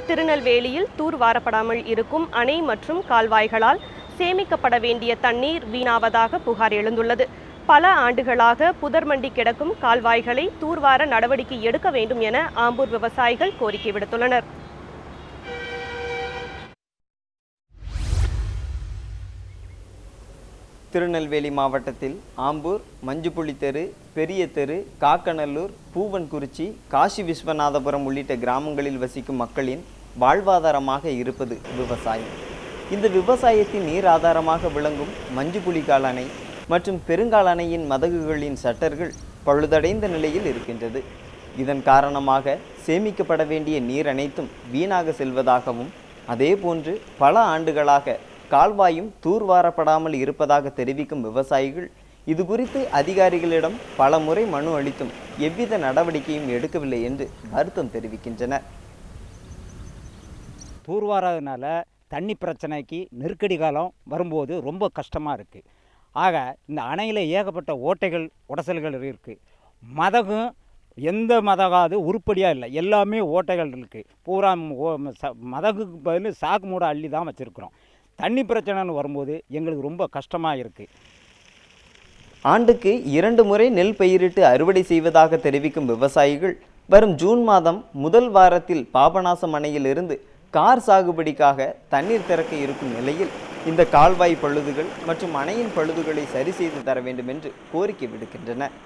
திருநெல்வேலியில் தூர்வாரப்படாமல் இருக்கும் அணை மற்றும் கால்வாய்களால் சேமிக்கப்பட வேண்டிய தண்ணீர் வீணாவதாக புகார் எழுந்துள்ளது பல ஆண்டுகளாக புதர்மண்டி கிடக்கும் கால்வாய்களை தூர்வார நடவடிக்கை எடுக்க வேண்டும் என ஆம்பூர் விவசாயிகள் கோரிக்கை விடுத்துள்ளனர் திருநெல்வேலி மாவட்டத்தில் ஆம்பூர் மஞ்சுப்புள்ளி தெரு பெரிய தெரு காக்கநல்லூர் பூவன்குறிச்சி காசி விஸ்வநாதபுரம் உள்ளிட்ட கிராமங்களில் வசிக்கும் மக்களின் வாழ்வாதாரமாக இருப்பது விவசாயம் இந்த விவசாயத்தின் நீர் ஆதாரமாக விளங்கும் மஞ்சுப்புலிகால் அணை மற்றும் பெருங்கால் அணையின் மதகுகளின் சட்டர்கள் பழுதடைந்த நிலையில் இருக்கின்றது இதன் காரணமாக சேமிக்கப்பட வேண்டிய நீர் அனைத்தும் வீணாக செல்வதாகவும் அதேபோன்று பல ஆண்டுகளாக கால்வாயும் தூர்வாரப்படாமல் இருப்பதாக தெரிவிக்கும் விவசாயிகள் இது குறித்து அதிகாரிகளிடம் பல முறை மனு அளித்தும் எவ்வித நடவடிக்கையும் எடுக்கவில்லை என்று வருத்தம் தெரிவிக்கின்றனர் தூர்வாராதனால தண்ணி பிரச்சனைக்கு நெருக்கடி காலம் வரும்போது ரொம்ப கஷ்டமாக இருக்குது ஆக இந்த அணையில் ஏகப்பட்ட ஓட்டைகள் உடசல்கள் இருக்குது மதகும் எந்த மதகாது உருப்படியாக இல்லை எல்லாமே ஓட்டைகள் இருக்குது பூரா ஓ- ச- மதகுக்கு பதில் சாக்கு மூட அள்ளி தான் வச்சுருக்குறோம் தண்ணி பிரச்சனைன்னு வரும்போது எங்களுக்கு ரொம்ப கஷ்டமாக இருக்குது ஆண்டுக்கு இரண்டு முறை நெல் பயிரிட்டு அறுவடை செய்வதாக தெரிவிக்கும் விவசாயிகள் வரும் ஜூன் மாதம் முதல் வாரத்தில் பாபநாசம் அணையிலிருந்து கார் சாகுபடிக்காக தண்ணீர் திறக்க இருக்கும் நிலையில் இந்த கால்வாய் பழுதுகள் மற்றும் அணையின் பழுதுகளை சரி செய்து தர வேண்டும் என்று கோரிக்கை விடுக்கின்றனர்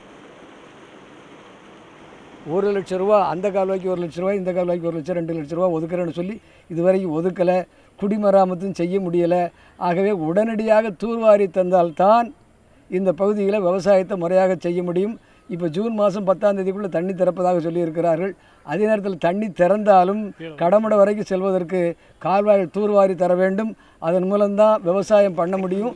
ஒரு லட்ச ரூபா அந்த கால்வாய்க்கு ஒரு லட்ச ரூபா இந்த கால்வாய்க்கு ஒரு லட்சம் ரெண்டு லட்ச ரூபா ஒதுக்குறேன்னு சொல்லி இதுவரைக்கும் ஒதுக்கலை குடிமராமத்தும் செய்ய முடியலை ஆகவே உடனடியாக தூர்வாரி தந்தால்தான் இந்த பகுதியில் விவசாயத்தை முறையாக செய்ய முடியும் இப்போ ஜூன் மாதம் பத்தாம் தேதிக்குள்ளே தண்ணி திறப்பதாக சொல்லியிருக்கிறார்கள் அதே நேரத்தில் தண்ணி திறந்தாலும் கடமடை வரைக்கும் செல்வதற்கு கால்வாய்கள் தூர்வாரி தர வேண்டும் அதன் மூலம்தான் விவசாயம் பண்ண முடியும்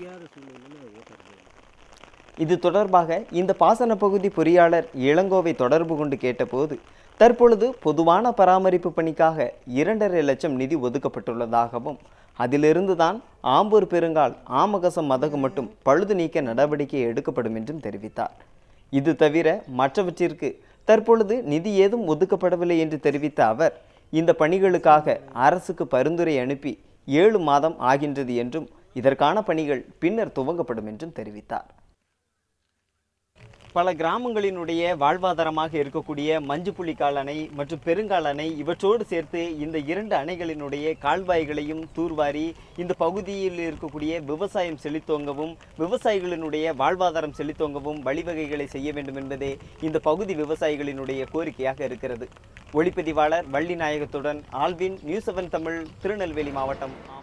இது தொடர்பாக இந்த பாசன பகுதி பொறியாளர் இளங்கோவை தொடர்பு கொண்டு கேட்டபோது தற்பொழுது பொதுவான பராமரிப்பு பணிக்காக இரண்டரை லட்சம் நிதி ஒதுக்கப்பட்டுள்ளதாகவும் அதிலிருந்து தான் ஆம்பூர் பெருங்கால் ஆமகசம் மதகு மட்டும் பழுது நீக்க நடவடிக்கை எடுக்கப்படும் என்றும் தெரிவித்தார் இது தவிர மற்றவற்றிற்கு தற்பொழுது நிதி ஏதும் ஒதுக்கப்படவில்லை என்று தெரிவித்த அவர் இந்த பணிகளுக்காக அரசுக்கு பரிந்துரை அனுப்பி ஏழு மாதம் ஆகின்றது என்றும் இதற்கான பணிகள் பின்னர் துவங்கப்படும் என்றும் தெரிவித்தார் பல கிராமங்களினுடைய வாழ்வாதாரமாக இருக்கக்கூடிய மஞ்சுப்புலிக்கால் அணை மற்றும் பெருங்கால் அணை இவற்றோடு சேர்த்து இந்த இரண்டு அணைகளினுடைய கால்வாய்களையும் தூர்வாரி இந்த பகுதியில் இருக்கக்கூடிய விவசாயம் செழித்தோங்கவும் விவசாயிகளினுடைய வாழ்வாதாரம் செழித்தோங்கவும் வழிவகைகளை செய்ய வேண்டும் என்பதே இந்த பகுதி விவசாயிகளினுடைய கோரிக்கையாக இருக்கிறது ஒளிப்பதிவாளர் வள்ளி நாயகத்துடன் Alvin news seven Tamil Tirunelveli மாவட்டம்